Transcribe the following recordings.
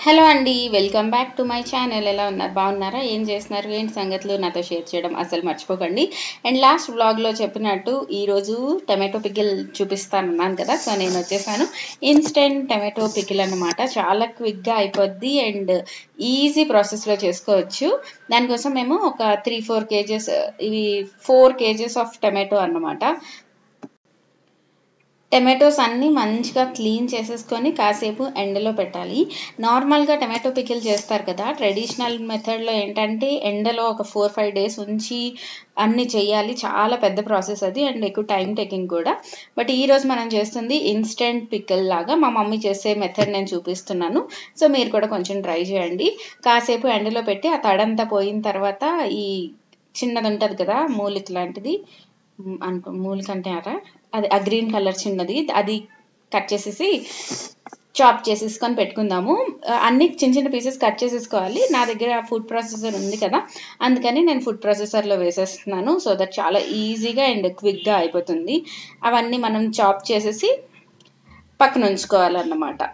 hello అండి welcome back to my channel ఎలా ఉన్నారు బాగున్నారా ఏం చేస్తున్నారు ఏంటి సంగతులు నాతో షేర్ చేయడం అసలు మర్చిపోకండి అండ్ లాస్ట్ వ్లాగ్లో చెప్పినట్టు ఈరోజు టమాటో పికిల్ చూపిస్తానన్నాను కదా సో నేను వచ్చేసాను ఇన్స్టెంట్ టమాటో పికిల్ అన్నమాట చాలా క్విక్గా అయిపోద్ది అండ్ ఈజీ ప్రాసెస్లో చేసుకోవచ్చు దానికోసం మేము ఒక త్రీ ఫోర్ కేజెస్ ఇవి ఫోర్ కేజెస్ ఆఫ్ టమాటో అన్నమాట టమాటోస్ అన్నీ మంచిగా క్లీన్ చేసేసుకొని కాసేపు ఎండలో పెట్టాలి నార్మల్గా టమాటో పికిల్ చేస్తారు కదా ట్రెడిషనల్ మెథడ్లో ఏంటంటే ఎండలో ఒక ఫోర్ ఫైవ్ డేస్ ఉంచి అన్ని చేయాలి చాలా పెద్ద ప్రాసెస్ అది అండ్ ఎక్కువ టైం టేకింగ్ కూడా బట్ ఈరోజు మనం చేస్తుంది ఇన్స్టెంట్ పికిల్ లాగా మా మమ్మీ చేసే మెథడ్ నేను చూపిస్తున్నాను సో మీరు కూడా కొంచెం ట్రై చేయండి కాసేపు ఎండలో పెట్టి ఆ తడంతా పోయిన తర్వాత ఈ చిన్నది ఉంటుంది కదా మూలిక లాంటిది అనుకో మూలిక అంటే అరా అది ఆ గ్రీన్ కలర్ చిన్నది అది కట్ చేసేసి చాప్ చేసేసుకొని పెట్టుకుందాము అన్ని చిన్న చిన్న పీసెస్ కట్ చేసేసుకోవాలి నా దగ్గర ఫుడ్ ప్రాసెసర్ ఉంది కదా అందుకని నేను ఫుడ్ ప్రాసెసర్లో వేసేస్తున్నాను సో దట్ చాలా ఈజీగా అండ్ క్విక్గా అయిపోతుంది అవన్నీ మనం చాప్ చేసేసి పక్కన ఉంచుకోవాలన్నమాట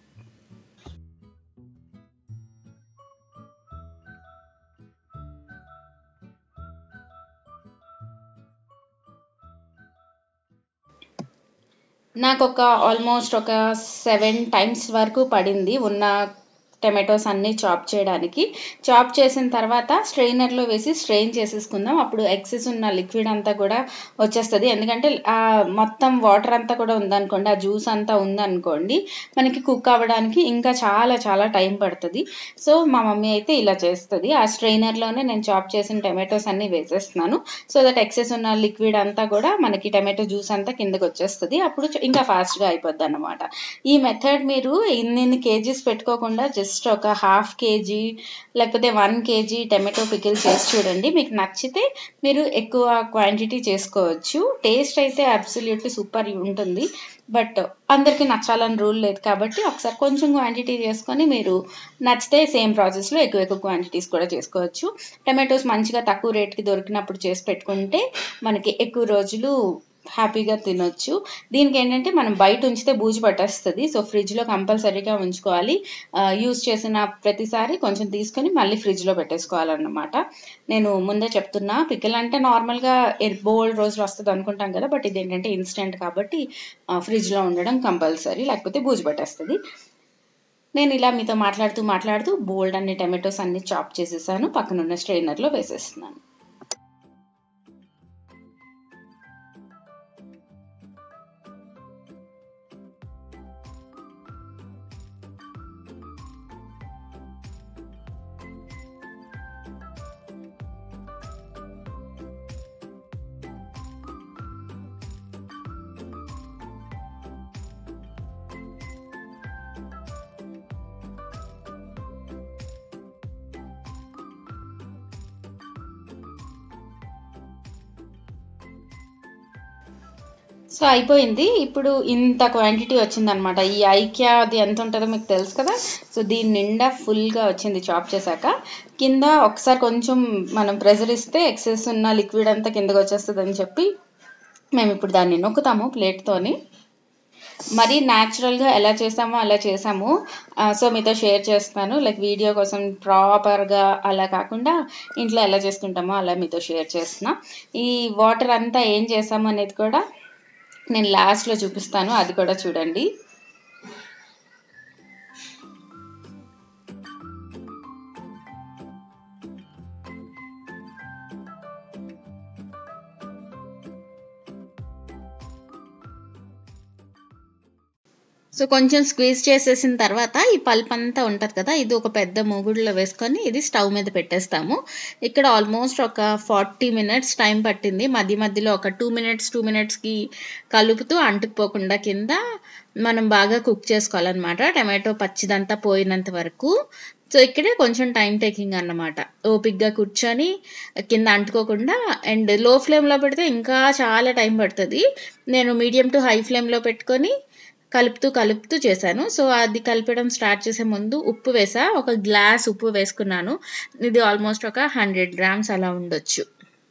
నాకు ఒక ఆల్మోస్ట్ ఒక సెవెన్ టైమ్స్ వరకు పడింది ఉన్న టమాటోస్ అన్నీ చాప్ చేయడానికి చాప్ చేసిన తర్వాత స్ట్రెయినర్లో వేసి స్ట్రెయిన్ చేసేసుకుందాం అప్పుడు ఎక్సెస్ ఉన్న లిక్విడ్ అంతా కూడా వచ్చేస్తుంది ఎందుకంటే ఆ మొత్తం వాటర్ అంతా కూడా ఉందనుకోండి ఆ జ్యూస్ అంతా ఉందనుకోండి మనకి కుక్ అవ్వడానికి ఇంకా చాలా చాలా టైం పడుతుంది సో మా మమ్మీ అయితే ఇలా చేస్తుంది ఆ స్ట్రెయినర్లోనే నేను చాప్ చేసిన టమాటోస్ అన్నీ వేసేస్తున్నాను సో దట్ ఎక్సెస్ ఉన్న లిక్విడ్ అంతా కూడా మనకి టమాటో జ్యూస్ అంతా కిందకి వచ్చేస్తుంది అప్పుడు ఇంకా ఫాస్ట్గా అయిపోద్ది అనమాట ఈ మెథడ్ మీరు ఇన్ని కేజీస్ పెట్టుకోకుండా జస్ట్ జస్ట్ ఒక హాఫ్ కేజీ లేకపోతే వన్ కేజీ టమాటో పికిల్ చేసి చూడండి మీకు నచ్చితే మీరు ఎక్కువ క్వాంటిటీ చేసుకోవచ్చు టేస్ట్ అయితే అబ్సల్యూట్లీ సూపర్ ఉంటుంది బట్ అందరికీ నచ్చాలని రూల్ లేదు కాబట్టి ఒకసారి కొంచెం క్వాంటిటీ చేసుకొని మీరు నచ్చితే సేమ్ ప్రాసెస్లో ఎక్కువ ఎక్కువ క్వాంటిటీస్ కూడా చేసుకోవచ్చు టమాటోస్ మంచిగా తక్కువ రేట్కి దొరికినప్పుడు చేసి పెట్టుకుంటే మనకి ఎక్కువ రోజులు హ్యాపీగా తినొచ్చు దీనికి ఏంటంటే మనం బయట ఉంచితే బూజు పట్టేస్తుంది సో ఫ్రిడ్జ్లో కంపల్సరీగా ఉంచుకోవాలి యూస్ చేసిన ప్రతిసారి కొంచెం తీసుకొని మళ్ళీ ఫ్రిడ్జ్లో పెట్టేసుకోవాలన్నమాట నేను ముందే చెప్తున్నా పికిల్ అంటే నార్మల్గా బోల్డ్ రోజులు వస్తుంది అనుకుంటాం కదా బట్ ఇది ఏంటంటే ఇన్స్టెంట్ కాబట్టి ఫ్రిడ్జ్లో ఉండడం కంపల్సరీ లేకపోతే బూజు పట్టేస్తుంది నేను ఇలా మీతో మాట్లాడుతూ మాట్లాడుతూ బోల్డ్ అన్ని టమాటోస్ అన్ని చాప్ చేసేసాను పక్కనున్న స్ట్రైనర్లో వేసేస్తున్నాను సో అయిపోయింది ఇప్పుడు ఇంత క్వాంటిటీ వచ్చిందనమాట ఈ ఐక్యా అది ఎంత ఉంటుందో మీకు తెలుసు కదా సో దీని నిండా ఫుల్గా వచ్చింది చాప్ చేశాక కింద ఒకసారి కొంచెం మనం ప్రెజర్ ఇస్తే ఎక్సెస్ ఉన్న లిక్విడ్ అంతా కిందకి వచ్చేస్తుంది అని చెప్పి మేము ఇప్పుడు దాన్ని నొక్కుతాము ప్లేట్తోని మరీ న్యాచురల్గా ఎలా చేసామో అలా చేసాము సో మీతో షేర్ చేస్తాను లైక్ వీడియో కోసం ప్రాపర్గా అలా కాకుండా ఇంట్లో ఎలా చేసుకుంటామో అలా మీతో షేర్ చేస్తున్నా ఈ వాటర్ అంతా ఏం చేసాము అనేది కూడా నేను లాస్ట్లో చూపిస్తాను అది కూడా చూడండి సో కొంచెం స్క్వీజ్ చేసేసిన తర్వాత ఈ పల్ప్ అంతా ఉంటుంది కదా ఇది ఒక పెద్ద మూగుడులో వేసుకొని ఇది స్టవ్ మీద పెట్టేస్తాము ఇక్కడ ఆల్మోస్ట్ ఒక ఫార్టీ మినిట్స్ టైం పట్టింది మధ్య మధ్యలో ఒక టూ మినిట్స్ టూ మినిట్స్కి కలుపుతూ అంటుకుపోకుండా కింద మనం బాగా కుక్ చేసుకోవాలన్నమాట టమాటో పచ్చిదంతా పోయినంత వరకు సో ఇక్కడే కొంచెం టైం టేకింగ్ అన్నమాట ఓపిక్గా కూర్చొని కింద అంటుకోకుండా అండ్ లో ఫ్లేమ్లో పెడితే ఇంకా చాలా టైం పడుతుంది నేను మీడియం టు హై ఫ్లేమ్లో పెట్టుకొని కలుపుతూ కలుపుతూ చేశాను సో అది కలిపడం స్టార్ట్ చేసే ముందు ఉప్పు వేసా ఒక గ్లాస్ ఉప్పు వేసుకున్నాను ఇది ఆల్మోస్ట్ ఒక హండ్రెడ్ గ్రామ్స్ అలా ఉండొచ్చు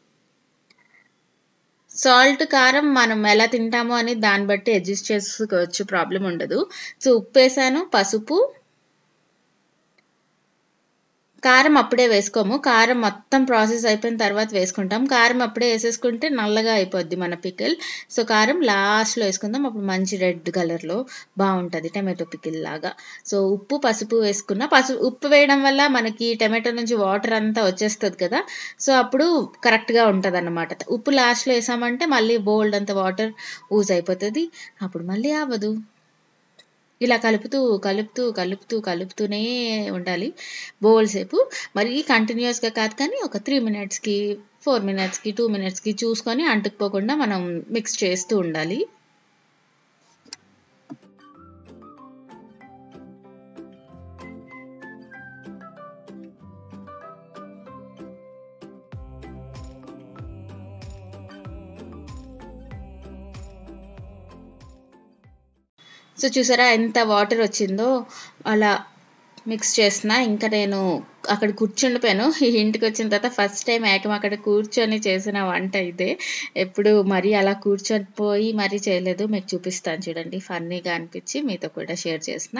సాల్ట్ కారం మనం ఎలా తింటామో అని దాన్ని బట్టి అడ్జస్ట్ చేసుకోవచ్చు ప్రాబ్లం ఉండదు సో ఉప్పు వేసాను పసుపు కారం అప్పుడే వేసుకోము కారం మొత్తం ప్రాసెస్ అయిపోయిన తర్వాత వేసుకుంటాం కారం అప్పుడే వేసేసుకుంటే నల్లగా అయిపోద్ది మన పికిల్ సో కారం లాస్ట్లో వేసుకుందాం అప్పుడు మంచి రెడ్ కలర్లో బాగుంటుంది టమాటో పికిల్ లాగా సో ఉప్పు పసుపు వేసుకున్న పసుపు ఉప్పు వేయడం వల్ల మనకి టమాటో నుంచి వాటర్ అంతా వచ్చేస్తుంది కదా సో అప్పుడు కరెక్ట్గా ఉంటుంది అన్నమాట ఉప్పు లాస్ట్లో వేసామంటే మళ్ళీ బోల్డ్ అంత వాటర్ యూజ్ అయిపోతుంది అప్పుడు మళ్ళీ అవ్వదు ఇలా కలుపుతూ కలుపుతూ కలుపుతూ కలుపుతూనే ఉండాలి బోల్ సేపు మరి కంటిన్యూస్గా కాదు కానీ ఒక త్రీ మినిట్స్కి ఫోర్ మినిట్స్కి టూ మినిట్స్కి చూసుకొని అంటుకుపోకుండా మనం మిక్స్ చేస్తూ ఉండాలి సో చూసారా ఎంత వాటర్ వచ్చిందో అలా మిక్స్ చేస్తున్నా ఇంకా నేను అక్కడ కూర్చుండిపోయాను ఈ ఇంటికి వచ్చిన తర్వాత ఫస్ట్ టైం ఏకం అక్కడ కూర్చొని చేసిన వంట ఇదే ఎప్పుడు మరీ అలా కూర్చొని పోయి మరీ చేయలేదు మీకు చూపిస్తాను చూడండి ఫన్నీగా అనిపించి మీతో కూడా షేర్ చేసిన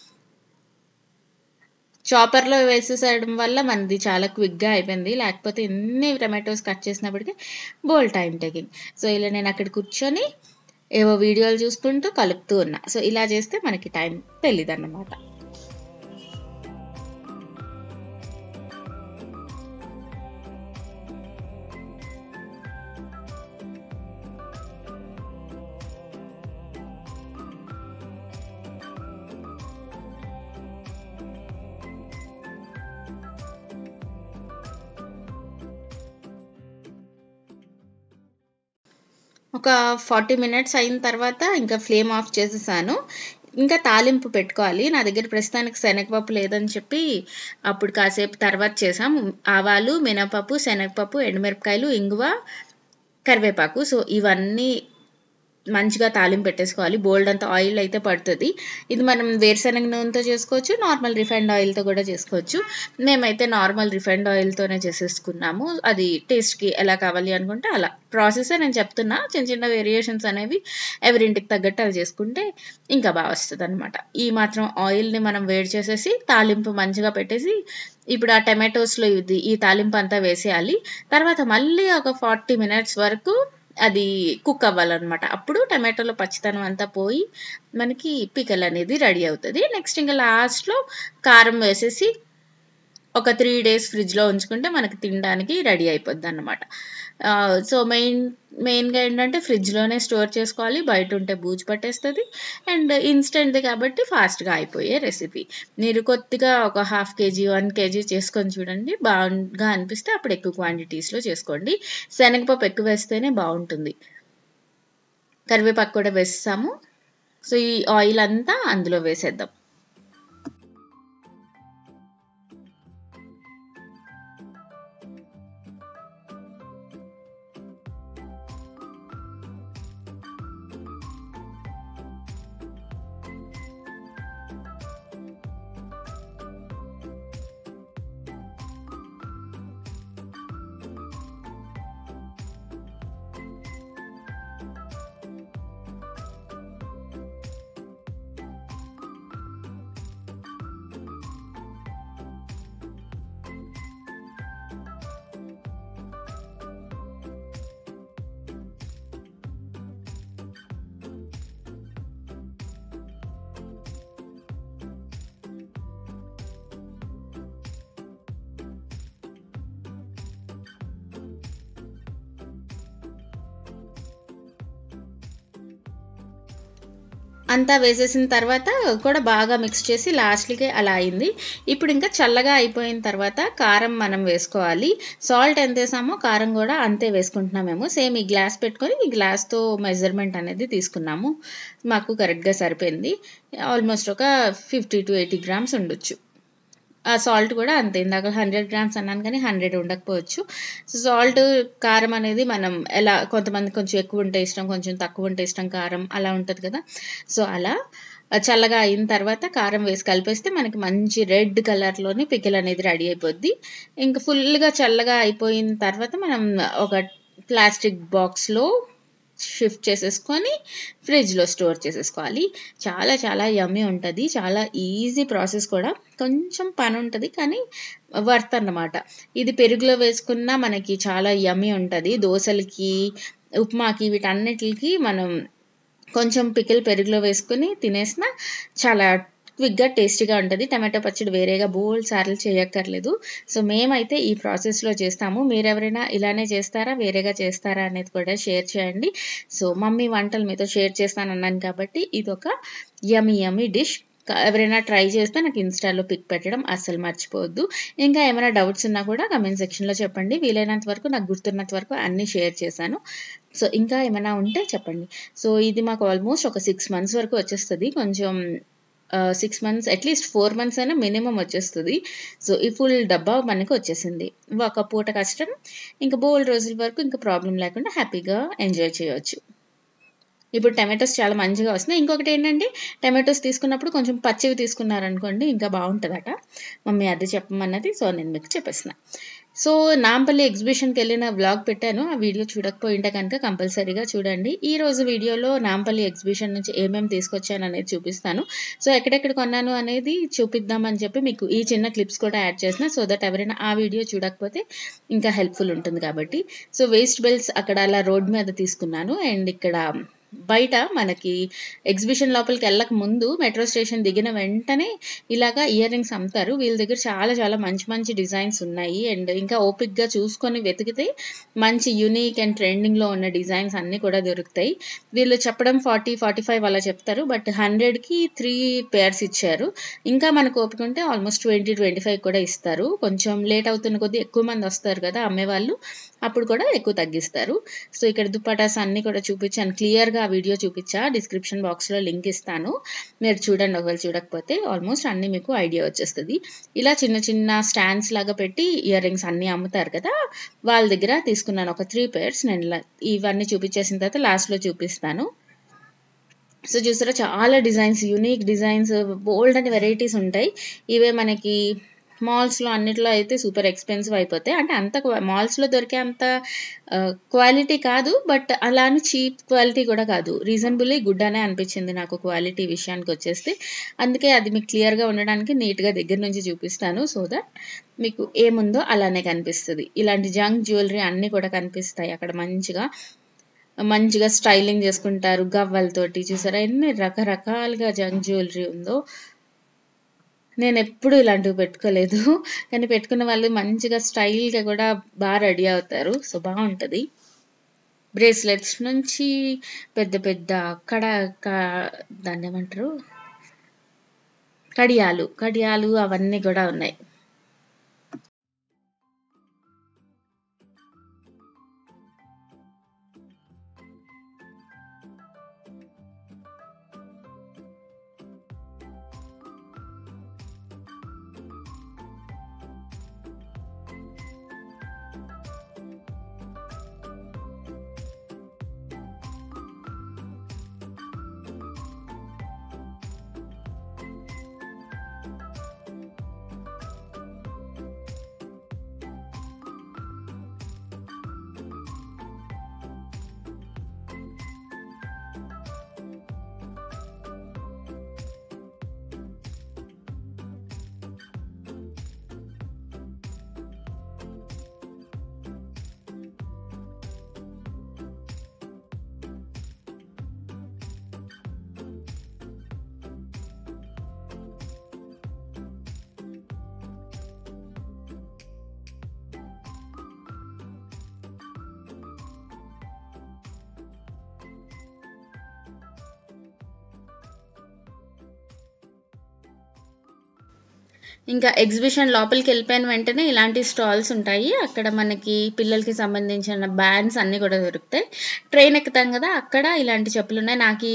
చాపర్లో వేసేసేయడం వల్ల మనది చాలా క్విక్గా అయిపోయింది లేకపోతే ఎన్ని టమాటోస్ కట్ చేసినప్పటికీ బోల్ టైం టేకింగ్ సో ఇలా నేను అక్కడ కూర్చొని ఏవో వీడియోలు చూసుకుంటూ కలుపుతూ ఉన్నా సో ఇలా చేస్తే మనకి టైం తెలియదు అన్నమాట ఒక ఫార్టీ మినిట్స్ అయిన తర్వాత ఇంకా ఫ్లేమ్ ఆఫ్ చేసేసాను ఇంకా తాలింపు పెట్టుకోవాలి నా దగ్గర ప్రస్తుతానికి శనగపప్పు లేదని చెప్పి అప్పుడు కాసేపు తర్వాత చేసాం ఆవాలు మినపప్పు శనగపప్పు ఎండుమిరపకాయలు ఇంగువ కరివేపాకు సో ఇవన్నీ మంచిగా తాలింపు పెట్టేసుకోవాలి బోల్డ్ అంత ఆయిల్ అయితే పడుతుంది ఇది మనం వేరుశనగ నూనెతో చేసుకోవచ్చు నార్మల్ రిఫైండ్ ఆయిల్తో కూడా చేసుకోవచ్చు మేమైతే నార్మల్ రిఫైండ్ ఆయిల్తోనే చేసేసుకున్నాము అది టేస్ట్కి ఎలా కావాలి అనుకుంటే అలా ప్రాసెసే నేను చెప్తున్నా చిన్న చిన్న వేరియేషన్స్ అనేవి ఎవరింటికి తగ్గట్టు అవి చేసుకుంటే ఇంకా బాగా వస్తుంది అనమాట ఈ మాత్రం ఆయిల్ని మనం వేడి చేసేసి తాలింపు మంచిగా పెట్టేసి ఇప్పుడు ఆ టమాటోస్లో ఇది ఈ తాలింపు అంతా వేసేయాలి తర్వాత మళ్ళీ ఒక ఫార్టీ మినిట్స్ వరకు అది కుక్ అవ్వాలన్నమాట అప్పుడు టమాటోలో పచ్చితనం అంతా పోయి మనకి పికల్ అనేది రెడీ అవుతుంది నెక్స్ట్ ఇంకా లాస్ట్లో కారం వేసేసి ఒక త్రీ డేస్ ఫ్రిడ్జ్లో ఉంచుకుంటే మనకి తినడానికి రెడీ అయిపోద్ది అనమాట సో మెయిన్ మెయిన్గా ఏంటంటే ఫ్రిడ్జ్లోనే స్టోర్ చేసుకోవాలి బయట ఉంటే బూజు పట్టేస్తుంది అండ్ ఇన్స్టెంట్ది కాబట్టి ఫాస్ట్గా అయిపోయే రెసిపీ మీరు కొద్దిగా ఒక హాఫ్ కేజీ వన్ కేజీ చేసుకొని చూడండి బాగా అనిపిస్తే అప్పుడు ఎక్కువ క్వాంటిటీస్లో చేసుకోండి శనగపప్పు ఎక్కువ వేస్తేనే బాగుంటుంది కరివేపాకు కూడా వేస్తాము సో ఈ ఆయిల్ అంతా అందులో వేసేద్దాం అంతా వేసేసిన తర్వాత కూడా బాగా మిక్స్ చేసి లాస్ట్కి అలా అయింది ఇప్పుడు ఇంకా చల్లగా అయిపోయిన తర్వాత కారం మనం వేసుకోవాలి సాల్ట్ ఎంత వేసామో కారం కూడా అంతే వేసుకుంటున్నామేమో సేమ్ ఈ గ్లాస్ పెట్టుకొని ఈ గ్లాస్తో మెజర్మెంట్ అనేది తీసుకున్నాము మాకు కరెక్ట్గా సరిపోయింది ఆల్మోస్ట్ ఒక ఫిఫ్టీ టు ఎయిటీ గ్రామ్స్ ఉండొచ్చు ఆ సాల్ట్ కూడా అంతే ఇందాక హండ్రెడ్ గ్రామ్స్ అన్నాను కానీ హండ్రెడ్ ఉండకపోవచ్చు సాల్ట్ కారం అనేది మనం ఎలా కొంతమంది కొంచెం ఎక్కువ ఉంటే ఇష్టం కొంచెం తక్కువ ఉంటే ఇష్టం కారం అలా ఉంటుంది కదా సో అలా చల్లగా అయిన తర్వాత కారం వేసి కలిపేస్తే మనకి మంచి రెడ్ కలర్లోని పికిల్ అనేది రెడీ అయిపోద్ది ఇంకా ఫుల్గా చల్లగా అయిపోయిన తర్వాత మనం ఒక ప్లాస్టిక్ బాక్స్లో షిఫ్ట్ చేసేసుకొని ఫ్రిడ్జ్లో స్టోర్ చేసేసుకోవాలి చాలా చాలా యమ్మీ ఉంటుంది చాలా ఈజీ ప్రాసెస్ కూడా కొంచెం పని ఉంటుంది కానీ వర్త్ అన్నమాట ఇది పెరుగులో వేసుకున్నా మనకి చాలా యమ్మీ ఉంటుంది దోశలకి ఉప్మాకి వీటన్నిటికి మనం కొంచెం పికిల్ పెరుగులో వేసుకుని తినేసిన చాలా క్విక్గా టేస్టీగా ఉంటుంది టమాటో పచ్చడి వేరేగా బోల్ సార్లు చేయక్కర్లేదు సో మేమైతే ఈ ప్రాసెస్లో చేస్తాము మీరు ఎవరైనా ఇలానే చేస్తారా వేరేగా చేస్తారా అనేది కూడా షేర్ చేయండి సో మమ్మీ వంటలు మీతో షేర్ చేస్తానన్నాను కాబట్టి ఇది ఒక యమీ యమీ డిష్ ఎవరైనా ట్రై చేస్తే నాకు ఇన్స్టాలో పిక్ పెట్టడం అస్సలు మర్చిపోవద్దు ఇంకా ఏమైనా డౌట్స్ ఉన్నా కూడా కమెంట్ సెక్షన్లో చెప్పండి వీలైనంత వరకు నాకు గుర్తున్నంత వరకు అన్నీ షేర్ చేశాను సో ఇంకా ఏమైనా ఉంటే చెప్పండి సో ఇది మాకు ఆల్మోస్ట్ ఒక సిక్స్ మంత్స్ వరకు వచ్చేస్తుంది కొంచెం six months at least four months అయినా మినిమం వచ్చేస్తుంది సో ఈ ఫుల్ డబ్బా మనకి వచ్చేసింది ఒక పూట కష్టం ఇంకా బోల్ రోజుల వరకు ఇంకా ప్రాబ్లం లేకుండా హ్యాపీగా ఎంజాయ్ చేయవచ్చు ఇప్పుడు టమాటోస్ చాలా మంచిగా వస్తున్నాయి ఇంకొకటి ఏంటంటే టమాటోస్ తీసుకున్నప్పుడు కొంచెం పచ్చివి తీసుకున్నారనుకోండి ఇంకా బాగుంటుందట మమ్మీ అది చెప్పమన్నది సో నేను మీకు చెప్పేసిన సో నాంపల్లి ఎగ్జిబిషన్కి వెళ్ళిన వ్లాగ్ పెట్టాను ఆ వీడియో చూడకపోయింటే కనుక కంపల్సరీగా చూడండి ఈ రోజు వీడియోలో నాంపల్లి ఎగ్జిబిషన్ నుంచి ఏమేమి తీసుకొచ్చాను అనేది చూపిస్తాను సో ఎక్కడెక్కడ కొన్నాను అనేది చూపిద్దామని చెప్పి మీకు ఈ చిన్న క్లిప్స్ కూడా యాడ్ చేసిన సో దట్ ఎవరైనా ఆ వీడియో చూడకపోతే ఇంకా హెల్ప్ఫుల్ ఉంటుంది కాబట్టి సో వేస్ట్ బెల్ట్స్ అక్కడ అలా రోడ్ మీద తీసుకున్నాను అండ్ ఇక్కడ బయట మనకి ఎగ్జిబిషన్ లోపలికి వెళ్ళక ముందు మెట్రో స్టేషన్ దిగిన వెంటనే ఇలాగా ఇయర్ రింగ్స్ అమ్ముతారు వీళ్ళ దగ్గర చాలా చాలా మంచి మంచి డిజైన్స్ ఉన్నాయి అండ్ ఇంకా ఓపిక్గా చూసుకొని వెతికితే మంచి యూనిక్ అండ్ ట్రెండింగ్లో ఉన్న డిజైన్స్ అన్నీ కూడా దొరుకుతాయి వీళ్ళు చెప్పడం ఫార్టీ ఫార్టీ ఫైవ్ అలా చెప్తారు బట్ హండ్రెడ్కి త్రీ పేర్స్ ఇచ్చారు ఇంకా మనకు ఓపిక ఉంటే ఆల్మోస్ట్ ట్వంటీ ట్వంటీ ఫైవ్ కూడా ఇస్తారు కొంచెం లేట్ అవుతున్న కొద్దీ ఎక్కువ మంది వస్తారు కదా అమ్మేవాళ్ళు అప్పుడు కూడా ఎక్కువ తగ్గిస్తారు సో ఇక్కడ దుప్పటాస్ అన్నీ కూడా చూపించాను క్లియర్గా ఆ వీడియో చూపించా డిస్క్రిప్షన్ బాక్స్లో లింక్ ఇస్తాను మీరు చూడండి ఒకవేళ చూడకపోతే ఆల్మోస్ట్ అన్నీ మీకు ఐడియా వచ్చేస్తుంది ఇలా చిన్న చిన్న స్టాండ్స్ లాగా పెట్టి ఇయర్ రింగ్స్ అన్నీ అమ్ముతారు కదా వాళ్ళ దగ్గర తీసుకున్నాను ఒక త్రీ పేర్స్ నేను ఇవన్నీ చూపించేసిన తర్వాత లాస్ట్లో చూపిస్తాను సో చూసారా చాలా designs unique designs bold and varieties ఉంటాయి ఇవే మనకి మాల్స్లో అన్నిట్లో అయితే సూపర్ ఎక్స్పెన్సివ్ అయిపోతాయి అంటే అంత మాల్స్లో దొరికే అంత క్వాలిటీ కాదు బట్ అలా అని చీప్ క్వాలిటీ కూడా కాదు రీజనబుల్లీ గుడ్ అనే అనిపించింది నాకు క్వాలిటీ విషయానికి వచ్చేస్తే అందుకే అది మీకు క్లియర్గా ఉండడానికి నీట్గా దగ్గర నుంచి చూపిస్తాను సో దట్ మీకు ఏముందో అలానే కనిపిస్తుంది ఇలాంటి జంక్ జ్యువెలరీ అన్నీ కూడా కనిపిస్తాయి అక్కడ మంచిగా మంచిగా స్టైలింగ్ చేసుకుంటారు గవ్వలతోటి చూసారా ఎన్ని రకరకాలుగా జంక్ జ్యువెలరీ ఉందో నేను ఎప్పుడు ఇలాంటివి పెట్టుకోలేదు కానీ పెట్టుకున్న వాళ్ళు మంచిగా స్టైల్గా కూడా బాగా రెడీ అవుతారు సో బాగుంటుంది బ్రేస్లెట్స్ నుంచి పెద్ద పెద్ద కడ దాన్ని ఏమంటారు కడియాలు కడియాలు అవన్నీ కూడా ఉన్నాయి ఇంకా ఎగ్జిబిషన్ లోపలికి వెళ్ళిపోయిన వెంటనే ఇలాంటి స్టాల్స్ ఉంటాయి అక్కడ మనకి పిల్లలకి సంబంధించిన బ్యాండ్స్ అన్నీ కూడా దొరుకుతాయి ట్రైన్ ఎక్కుతాం కదా అక్కడ ఇలాంటి చెప్పులు ఉన్నాయి నాకు ఈ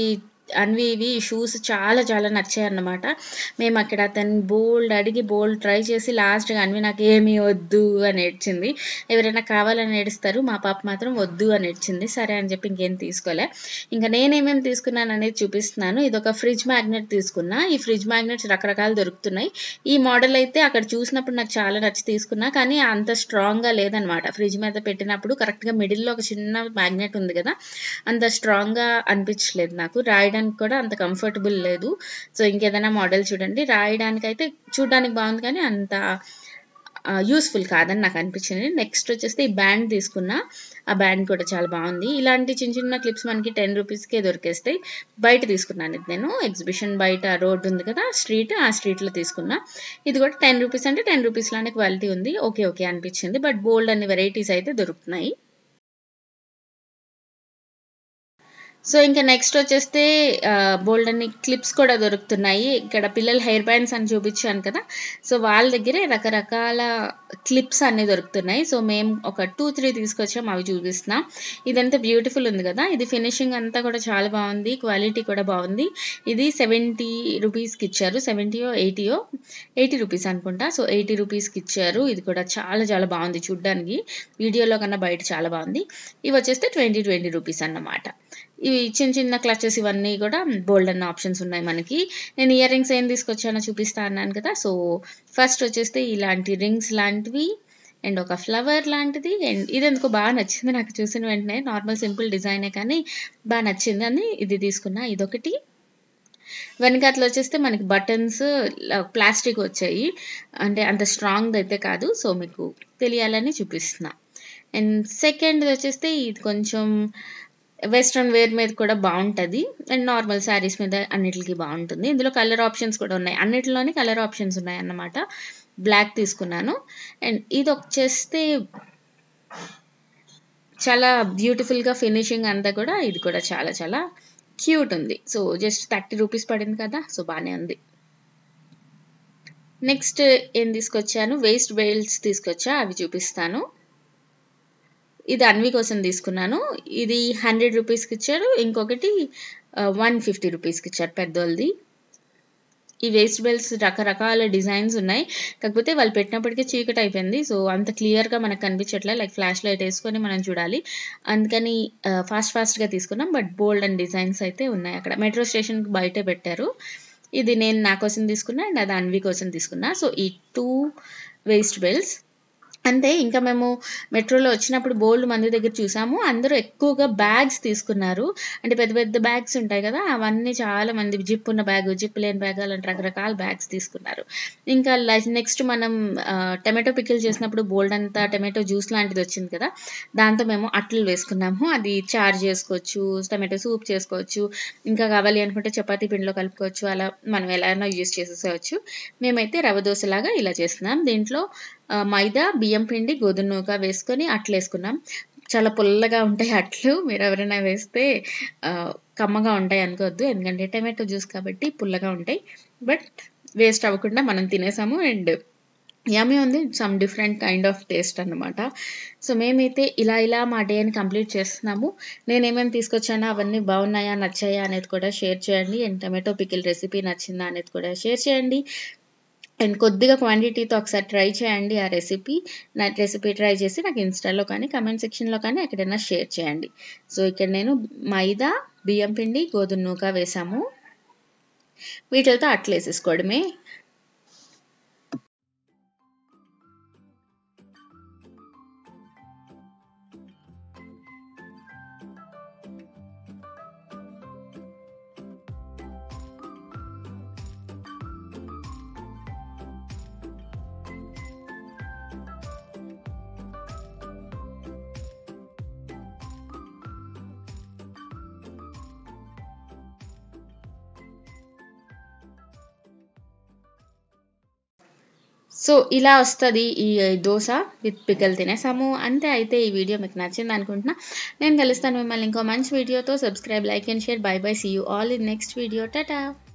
అన్వివి షూస్ చాలా చాలా నచ్చాయన్నమాట మేము అక్కడ అతను బోల్డ్ అడిగి బోల్డ్ ట్రై చేసి లాస్ట్గా అన్వి నాకు ఏమీ వద్దు అని ఏడ్చింది ఎవరైనా కావాలని ఏడుస్తారు మా పాప మాత్రం వద్దు అని ఏడ్చింది సరే అని చెప్పి ఇంకేం తీసుకోలే ఇంకా నేనేమేమి తీసుకున్నాను అనేది చూపిస్తున్నాను ఇది ఒక ఫ్రిడ్జ్ మ్యాగ్నెట్ తీసుకున్నా ఈ ఫ్రిడ్జ్ మ్యాగ్నెట్స్ రకరకాలు దొరుకుతున్నాయి ఈ మోడల్ అయితే అక్కడ చూసినప్పుడు నాకు చాలా నచ్చి తీసుకున్నా కానీ అంత స్ట్రాంగ్గా లేదనమాట ఫ్రిడ్జ్ మీద పెట్టినప్పుడు కరెక్ట్గా మిడిల్లో ఒక చిన్న మ్యాగ్నెట్ ఉంది కదా అంత స్ట్రాంగ్గా అనిపించలేదు నాకు రాయడానికి కూడా అంత కంఫర్టబుల్ లేదు సో ఇంకేదైనా మోడల్ చూడండి రాయడానికి అయితే చూడడానికి బాగుంది కానీ అంత యూస్ఫుల్ కాదని నాకు అనిపించింది నెక్స్ట్ వచ్చేసి ఈ బ్యాండ్ తీసుకున్నా ఆ బ్యాండ్ కూడా చాలా బాగుంది ఇలాంటి చిన్న చిన్న క్లిప్స్ మనకి టెన్ రూపీస్కే దొరికేస్తాయి బయట తీసుకున్నాను ఇది నేను ఎగ్జిబిషన్ బయట రోడ్ ఉంది కదా స్ట్రీట్ ఆ స్ట్రీట్లో తీసుకున్నా ఇది కూడా టెన్ రూపీస్ అంటే టెన్ రూపీస్లోనే క్వాలిటీ ఉంది ఓకే ఓకే అనిపించింది బట్ బోల్డ్ అన్ని వెరైటీస్ అయితే దొరుకుతున్నాయి సో ఇంకా నెక్స్ట్ వచ్చేస్తే బోల్డ్ అన్ని క్లిప్స్ కూడా దొరుకుతున్నాయి ఇక్కడ పిల్లల హెయిర్ బ్యాండ్స్ అని చూపించాను కదా సో వాళ్ళ దగ్గరే రకరకాల క్లిప్స్ అన్ని దొరుకుతున్నాయి సో మేము ఒక టూ త్రీ తీసుకొచ్చాం అవి చూపిస్తున్నాం ఇదంతా బ్యూటిఫుల్ ఉంది కదా ఇది ఫినిషింగ్ అంతా కూడా చాలా బాగుంది క్వాలిటీ కూడా బాగుంది ఇది సెవెంటీ రూపీస్కి ఇచ్చారు సెవెంటీయో ఎయిటీయో ఎయిటీ రూపీస్ అనుకుంటా సో ఎయిటీ రూపీస్కి ఇచ్చారు ఇది కూడా చాలా చాలా బాగుంది చూడ్డానికి వీడియోలో కన్నా బయట చాలా బాగుంది ఇవి వచ్చేస్తే ట్వంటీ ట్వంటీ రూపీస్ అన్నమాట ఇవి చిన్న చిన్న క్లచెస్ ఇవన్నీ కూడా బోల్డ్ అన్న ఆప్షన్స్ ఉన్నాయి మనకి నేను ఇయర్ రింగ్స్ ఏం తీసుకొచ్చానో చూపిస్తా అన్నాను కదా సో ఫస్ట్ వచ్చేస్తే ఇలాంటి రింగ్స్ లాంటివి అండ్ ఒక ఫ్లవర్ లాంటిది అండ్ ఇది ఎందుకో బాగా నచ్చింది నాకు చూసిన వెంటనే నార్మల్ సింపుల్ డిజైనే కానీ బాగా నచ్చింది అని ఇది తీసుకున్నా ఇదొకటి వెనకాతలు వచ్చేస్తే మనకి బటన్స్ ప్లాస్టిక్ వచ్చాయి అంటే అంత స్ట్రాంగ్ అయితే కాదు సో మీకు తెలియాలని చూపిస్తున్నా అండ్ సెకండ్ వచ్చేస్తే ఇది కొంచెం వెస్ట్రన్ వేర్ మీద కూడా బాగుంటుంది అండ్ నార్మల్ శారీస్ మీద అన్నిటికి బాగుంటుంది ఇందులో కలర్ ఆప్షన్స్ కూడా ఉన్నాయి అన్నిటిలోని కలర్ ఆప్షన్స్ ఉన్నాయి అన్నమాట బ్లాక్ తీసుకున్నాను అండ్ ఇది వచ్చేస్తే చాలా బ్యూటిఫుల్గా ఫినిషింగ్ అంతా కూడా ఇది కూడా చాలా చాలా క్యూట్ ఉంది సో జస్ట్ థర్టీ రూపీస్ పడింది కదా సో బాగానే ఉంది నెక్స్ట్ ఏం తీసుకొచ్చాను వేస్ట్ బెల్ట్స్ తీసుకొచ్చా అవి చూపిస్తాను ఇది అన్వి కోసం తీసుకున్నాను ఇది హండ్రెడ్ రూపీస్కి ఇచ్చారు ఇంకొకటి వన్ ఫిఫ్టీ రూపీస్కి ఇచ్చారు పెద్దోళ్ళది ఈ వేస్ట్ బెల్ట్స్ రకరకాల డిజైన్స్ ఉన్నాయి కాకపోతే వాళ్ళు పెట్టినప్పటికీ చీకటి అయిపోయింది సో అంత క్లియర్గా మనకు కనిపించట్లే లైక్ ఫ్లాష్ లైట్ వేసుకొని మనం చూడాలి అందుకని ఫాస్ట్ ఫాస్ట్గా తీసుకున్నాం బట్ బోల్డ్ అండ్ డిజైన్స్ అయితే ఉన్నాయి అక్కడ మెట్రో స్టేషన్కి బయటే పెట్టారు ఇది నేను నా కోసం తీసుకున్నా అండ్ అది అన్వి కోసం తీసుకున్నా సో ఈ టూ వేస్ట్ బెల్ట్స్ అంతే ఇంకా మేము మెట్రోలో వచ్చినప్పుడు బోల్డ్ మంది దగ్గర చూసాము అందరూ ఎక్కువగా బ్యాగ్స్ తీసుకున్నారు అంటే పెద్ద పెద్ద బ్యాగ్స్ ఉంటాయి కదా అవన్నీ చాలా మంది జిప్ ఉన్న బ్యాగ్ జిప్ లేని బ్యాగ్ అలాంటి రకరకాల బ్యాగ్స్ తీసుకున్నారు ఇంకా నెక్స్ట్ మనం టమాటో పికిల్ చేసినప్పుడు బోల్డ్ అంతా టమాటో జ్యూస్ లాంటిది వచ్చింది కదా దాంతో మేము అట్లు వేసుకున్నాము అది చార్ చేసుకోవచ్చు టమాటో సూప్ చేసుకోవచ్చు ఇంకా కావాలి అనుకుంటే చపాతీ పిండిలో కలుపుకోవచ్చు అలా మనం ఎలా అయినా యూజ్ చేసేసుకోవచ్చు మేమైతే రవ దోశలాగా ఇలా చేస్తున్నాం దీంట్లో మైదా బియ్యం పిండి గోధుమ నూక వేసుకొని అట్లు వేసుకున్నాం చాలా పుల్లగా ఉంటాయి అట్లు మీరు ఎవరైనా వేస్తే కమ్మగా ఉంటాయి అనుకోవద్దు ఎందుకంటే టమాటో జ్యూస్ కాబట్టి పుల్లగా ఉంటాయి బట్ వేస్ట్ అవ్వకుండా మనం తినేసాము అండ్ యమీ ఉంది some different kind of taste అనమాట సో మేమైతే ఇలా ఇలా మా డేని కంప్లీట్ చేస్తున్నాము నేను ఏమేమి తీసుకొచ్చానో అవన్నీ బాగున్నాయా నచ్చాయా అనేది కూడా షేర్ చేయండి అండ్ టమాటో పికిల్ రెసిపీ నచ్చిందా అనేది కూడా షేర్ చేయండి అండ్ కొద్దిగా క్వాంటిటీతో ఒకసారి ట్రై చేయండి ఆ రెసిపీ నా రెసిపీ ట్రై చేసి నాకు ఇన్స్టాలో కానీ కమెంట్ సెక్షన్లో కానీ ఎక్కడైనా షేర్ చేయండి సో ఇక్కడ నేను మైదా బియ్యం పిండి గోధుమ నూక వేసాము వీటితో అట్లు వేసేసుకోవడమే సో ఇలా వస్తుంది ఈ దోశ విత్ పికల్ తినేసాము అంతే అయితే ఈ వీడియో మీకు నచ్చింది అనుకుంటున్నా నేను కలుస్తాను మిమ్మల్ని ఇంకో మంచి వీడియోతో subscribe like and share bye bye see you all in next video Tata